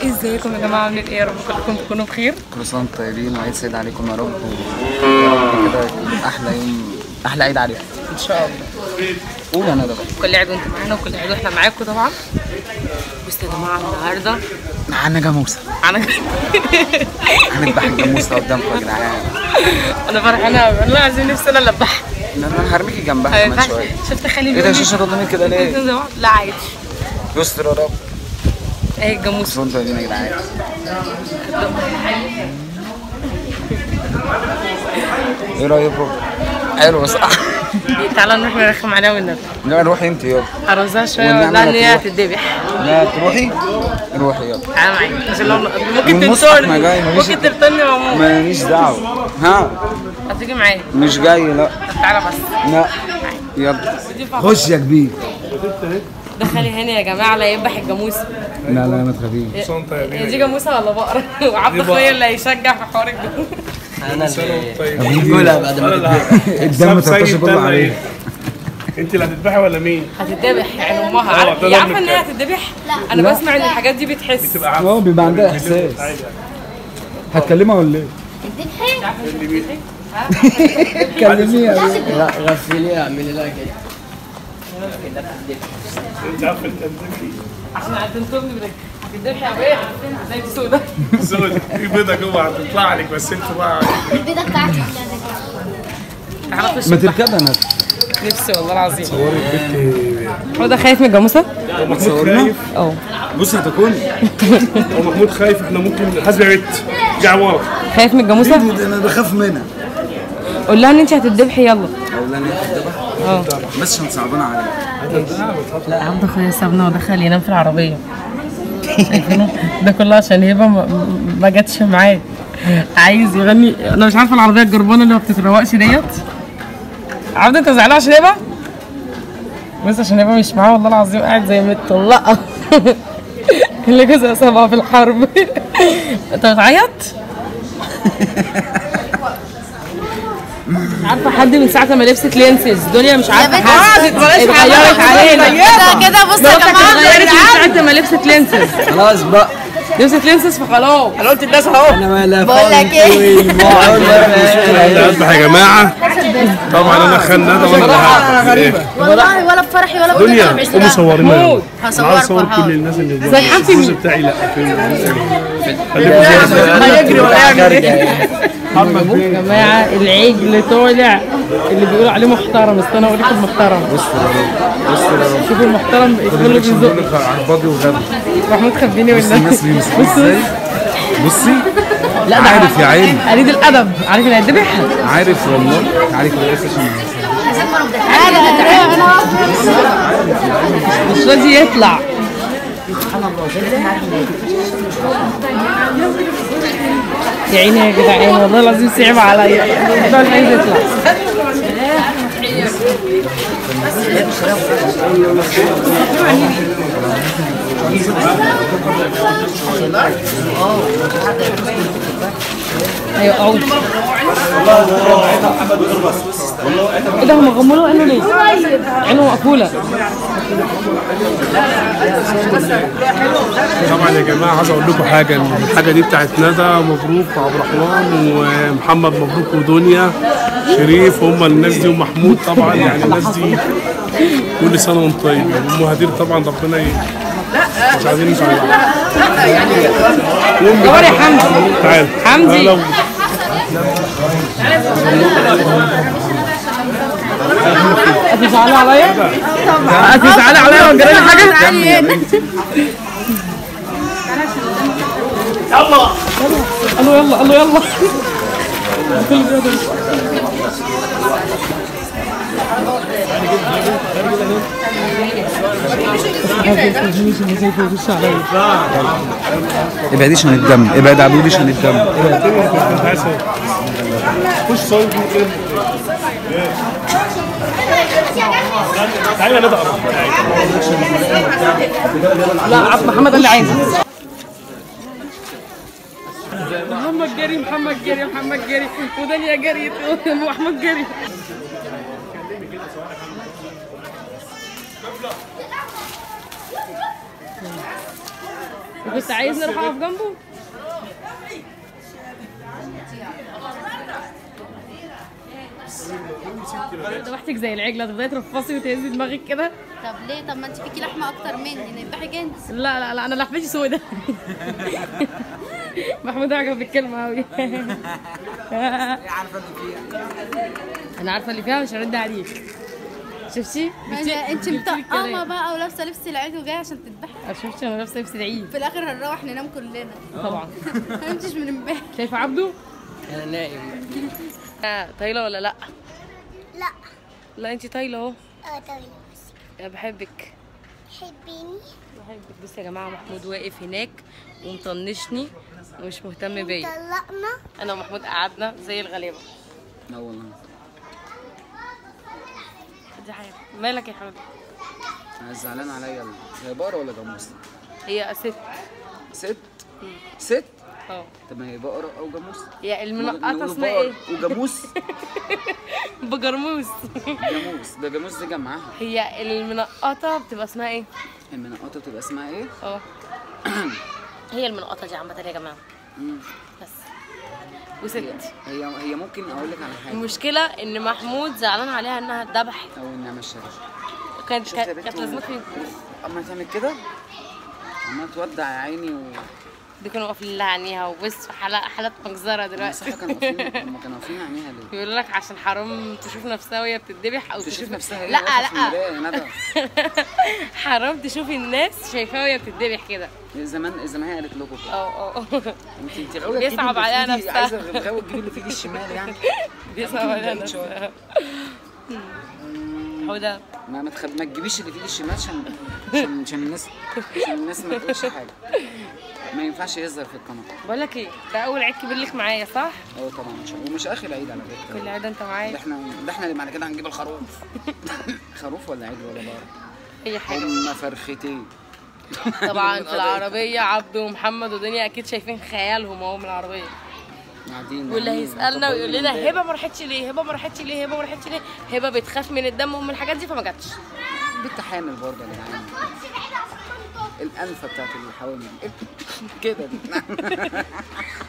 ازيكم يا جماعه عاملين ايه يا رب كلكم تكونوا بخير كل سنه وانتم طيبين وعيد سعيد عليكم يا رب ويا رب كده يكون احلى يوم احلى عيد عليكم ان شاء الله قول انا ده بقى كل عيد وانتم معانا وكل عيد واحنا معاكم طبعا بصوا يا جماعه النهارده معانا جاموسه انا هنذبح الجاموسه قدامكم يا جدعان انا فرحانه والله العظيم نفسي انا اذبحها لا، انا هرميكي جنبها ما كمان ينفعش. شويه شفت خالي ايه ده بيقول لي الشاشه قدامك كده ليه؟ لا عادي يستر يا رب اهي الجاموسه كل سنه وانتم طيبين يا جدعان ايه رايكم؟ حلو صح تعالى نروح نرخم عليها والنبي لا روحي انت يلا ارزها شويه والنعمة ولا ان هي تروح. هتتذبح لا تروحي روحي يلا تعالى معايا عشان لو ممكن والمصحف تلتوني ما جاي، ماليش- ممكن تلتوني مامون ماليش دعوه ها هتيجي معايا مش جاي لا تعالى بس لا يلا خش يا كبير دخلي هنا يا جماعه لا يذبح الجاموسه لا لا ما تخافيش هي دي جاموسه ولا بقره وعبد اخويا اللي هيشجع في حوار الجاموسه بنقولها بعد ما الدم 13 كله عليه انت اللي هتذبحي ولا مين؟ هتتذبح يعني امها اه، عارف ده هي ضمن عارفه ان هي الكلام. هتتذبح انا بسمع ان الحاجات دي بتحس تبقى عارفه اه بيبقى عندها احساس هتكلمها ولا ايه؟ كلميها لا غسليها اعملي لها كده انت عارفه انت هتذبحي عشان هتنطرني بدك هتتذبح يا بيه زي السودا الزود في بيضه جوه هتطلع لك بس انت بقى البيضة بتاعتي تعالى خش ما تركبها انا نفسي والله العظيم صوري البنت هو ده خايف من الجاموسه؟ محمود خايف اه بص هتاكلني هو محمود خايف احنا ممكن حاسب يا بنت ارجع ورا خايف من الجاموسه؟ انا بخاف منها قول لها ان انت هتتذبحي يلا اقول لها انا اه بس عشان صعبانه عليا لا عبد اخويا سابنا ودخل ينام في العربيه شايفينه؟ ده كله عشان هبه ما, ما جاتش معاه عايز يغني انا مش عارفه العربيه الجربانه اللي ما بتتروقش ديت عبد انت زعلان عشان هبه؟ بس عشان هبه مش معاه والله العظيم قاعد زي متطلقه اللي جوزها سابها في الحرب انت بتعيط؟ مش عارفه حد من ساعه ما لبست لينسز دنيا مش عارفه بنت حد اتغيرت علينا كده كده بصوا يا مراتك جماعة اتغيرت من ساعه ما لبست لينسز خلاص بقى لبست لينسز فخلاص انا قلت الناس اهو انا ما بقول لك ايه انا هذبح يا جماعه طبعا انا خان ندى وانا اللي هذبح في الآخر. والله ولا بفرحي ولا بقول دنيا قوموا صورينا محمود. انا هصوركم عايز اصور حاضر. كل الناس اللي زي حمزي الجزء بتاعي لا فين هيجري ولا يعمل ايه يا جماعه العجل طالع اللي بيقولوا عليه محترم استنى اوريكم المحترم شوفوا المحترم كله بيزق عرباجي وغبي محمود خبيني بصي والنبي الناس بيمسكوه ازاي بصي لا ده عارف يا عيني قليل الادب عارف اللي هيتذبح عارف والله تعالي كده بس عشان مش راضي يطلع يا عيني يا جدعان والله العظيم صعب عليا ده مش عايز يطلع ايوه اقعد ايه ده هم غموا له عينه ليه؟ عينه مقفوله طبعا يا جماعه عايز اقول لكم حاجه الحاجه دي بتاعت ندى مبروك وعبد الرحمن ومحمد مبروك ودنيا شريف هم الناس دي ومحمود طبعا يعني الناس دي كل سنه وانت طيب ام هدير طبعا ربنا ي... مش عايزين نزعل دور يا حمزي تعال حمدي. تعال. هتزعلوا عليا؟ هتزعلوا عليا وجرى لي حاجه؟ يلا يلا يلا يلا يلا كل بيقدر ابعديش عن الدم ابعد عبوديش عن الدم خش صوت كده تعالى يا ندى لا عبد محمد اللي عايزه محمد جري محمد جري محمد جري ودنيا جريت واحمد جري وكنت عايزني اروح اقف جنبه ذبحتك زي العجله تفضلي ترفصي وتهزي دماغك كده طب ليه طب ما انت فيكي لحمه اكتر مني نذبحي جنس لا لا لا انا لحمتي سودة محمود عجب بالكلمه قوي عارفه اللي فيها انا عارفه اللي فيها مش هرد عليك شفتي انت جبتي مطقمه الكلام. بقى ولابسه لبس العيد وجايه عشان تذبحي شفتي انا لابسه لبس العيد في الاخر هنروح ننام كلنا طبعا ما نمتش من امبارح شايفه عبده انا نايم آه، طايله ولا لا لا لا انت طايله اهو اه طويلة بس أنا بحبك حبيني بحبك بصوا يا جماعه محمود واقف هناك ومطنشني ومش مهتم بيا طلقنا انا ومحمود قعدنا زي الغلابه لا والله دي حاجه مالك يا حبيبي انا زعلان عليا ال- هي بقرة ولا جاموسة؟ هي ست ست ست اه طب ما هي بقرة او جاموسة هي المنقطه نقول اسمها بقر ايه وجاموس بجرموس جاموس ده جاموس دي جمعها هي المنقطه بتبقى اسمها ايه المنقطة بتبقى اسمها ايه؟ اه هي المنقطه دي عامه يا جماعه مم. بس هي وست هي هي ممكن اقول لك على حاجة المشكله ان محمود زعلان عليها انها اتذبحت او انها مشت كانت شفت يا كانت بنت كانت لازمتها فين اما تعمل كده عمال تودع يا عيني و دي كانوا قافلين لها عينيها وبص حالات حالات مجزره دلوقتي صح كانوا واقفين هم كانوا واقفين عينيها ليه؟ بيقول لك عشان حرام تشوف نفسها وهي بتتذبح او تشوف نفسها هي لا واقفة في لا المراية يا ندى حرام تشوفي الناس شايفاها وهي بتتذبح كده زمان زمان هي قالت لكم كده اه اه انت انت غاويه تجيبي بيصعب اللي في عليها إيدي- نفسها. عايزه غاويه تجيبي اللي في ايدي الشمال يعني بيصعب عليها بعيد شوية. نفسها حوده ما ما, تخب... ما تجيبيش اللي في ايدي الشمال عشان عشان عشان الناس عشان الناس ما تقولش حاجه ما ينفعش يظهر في القناه بقول لك ايه ده اول عيد كبير لك معايا صح اه طبعا مش ومش اخر عيد على فكره كل عيد انت ده معايا احنا ده احنا اللي بعد كده هنجيب الخروف خروف ولا عيد ولا بقره اي حاجه هم فرختين طبعا في العربيه عبده ومحمد ودنيا اكيد شايفين خيالهم اهو من العربيه قاعدين واللي قاعدين هيسالنا ويقول لنا مطبقين هبه ما راحتش ليه هبه ما راحتش ليه هبه ما راحتش ليه هبه بتخاف من الدم ومن الحاجات دي فما جاتش بنت حامل برضه يا جدعان الانفه بتاعت الحوامل كده دي